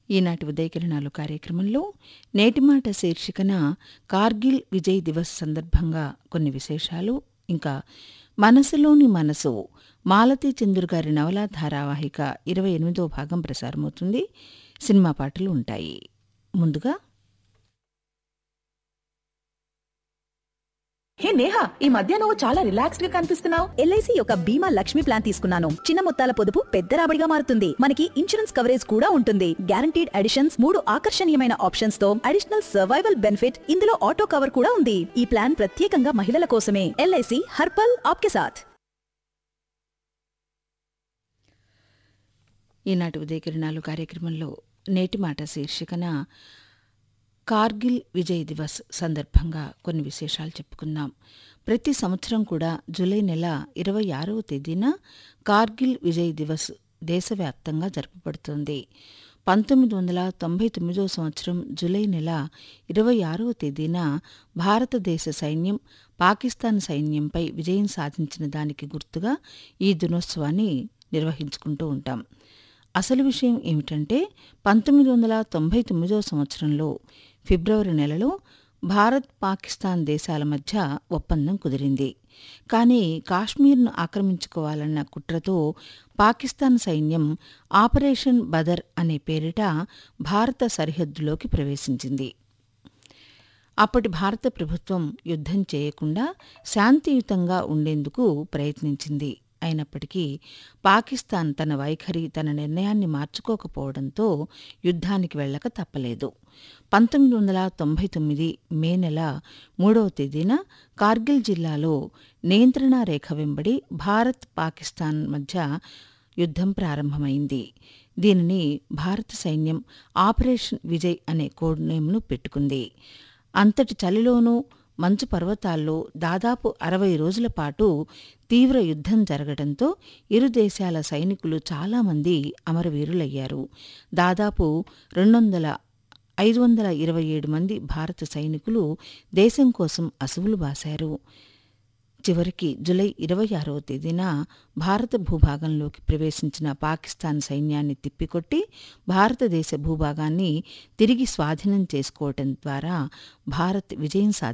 ఈనాటి ఉదయకిరణాలు కార్యక్రమంలో నేటి మాట శీర్షికన కార్గిల్ విజయ్ దివస్ సందర్భంగా కొన్ని విశేషాలు ఇంకా మనసులోని మనసు మాలతీ చంద్రు గారి నవలా ధారావాహిక ఇరవై ఎనిమిదో భాగం ప్రసారమవుతుంది సినిమా పాటలు ఉంటాయి ముందుగా హే నేహా ఈ మధ్య నువ్వు చాలా రిలాక్స్డ్ గా కనిపిస్తున్నావు ఎల్ఐసి యొక్క బీమా లక్ష్మి ప్లాన్ తీసుకున్నాను చిన్న మొత్తాల పొదుపు పెద్ద రాబడిగా మారుతుంది మనకి ఇన్సూరెన్స్ కవరేజ్ కూడా ఉంటుంది గ్యారంటీడ్ అడిషన్స్ మూడు ఆకర్షణీయమైన ఆప్షన్స్ తో అడిషనల్ సర్వైవల్ బెనిఫిట్ ఇందులో ఆటో కవర్ కూడా ఉంది ఈ ప్లాన్ ప్రత్యేకంగా మహిళల కోసమే ఎల్ఐసి హర్పల్ ఆప్కే సాథ్ ఈనాటి ఉదయకిరణాలు కార్యక్రమంలో నేటి మాట శీర్షికన కార్గిల్ విజయ్ దివస్ సందర్భంగా కొన్ని విశేషాలు చెప్పుకుందాం ప్రతి సంవత్సరం కూడా జూలై నెల ఇరవై ఆరవ తేదీన కార్గిల్ విజయ్ దివస్ దేశవ్యాప్తంగా జరుపబడుతోంది పంతొమ్మిది వందల తొంభై తొమ్మిదో సంవత్సరం జూలై నెల ఇరవై ఆరవ తేదీన భారతదేశ సైన్యం పాకిస్తాన్ సైన్యంపై విజయం సాధించిన దానికి గుర్తుగా ఈ దినోత్సవాన్ని నిర్వహించుకుంటూ ఉంటాం అసలు విషయం ఏమిటంటే పంతొమ్మిది వందల తొంభై తొమ్మిదో సంవత్సరంలో ఫిబ్రవరి నెలలో భారత్ పాకిస్తాన్ దేశాల మధ్య ఒప్పందం కుదిరింది కానీ కాశ్మీర్ను ఆక్రమించుకోవాలన్న కుట్రతో పాకిస్తాన్ సైన్యం ఆపరేషన్ బదర్ అనే పేరిట భారత సరిహద్దులోకి ప్రవేశించింది అప్పటి భారత ప్రభుత్వం యుద్ధం చేయకుండా శాంతియుతంగా ఉండేందుకు ప్రయత్నించింది అయినప్పటికీ పాకిస్తాన్ తన వైఖరి తన నిర్ణయాన్ని మార్చుకోకపోవడంతో యుద్ధానికి వెళ్ళక తప్పలేదు పంతొమ్మిది వందల తొంభై తొమ్మిది మే నెల మూడవ తేదీన కార్గిల్ జిల్లాలో నియంత్రణా రేఖ వెంబడి భారత్ పాకిస్తాన్ మధ్య యుద్ధం ప్రారంభమైంది దీనిని భారత సైన్యం ఆపరేషన్ విజయ్ అనే కోడ్ నేమ్ను పెట్టుకుంది అంతటి చలిలోనూ మంచు పర్వతాల్లో దాదాపు అరవై రోజుల పాటు తీవ్ర యుద్ధం జరగడంతో ఇరు దేశాల సైనికులు చాలామంది అమరవీరులయ్యారు దాదాపు రెండు వందల ఐదు వందల ఇరవై ఏడు మంది భారత సైనికులు దేశం కోసం అసువులు బాశారు చివరికి జులై ఇరవై ఆరవ తేదీన భారత భూభాగంలోకి ప్రవేశించిన పాకిస్తాన్ సైన్యాన్ని తిప్పికొట్టి భారతదేశ భూభాగాన్ని తిరిగి స్వాధీనం చేసుకోవటం ద్వారా భారత్ విజయం సాధించింది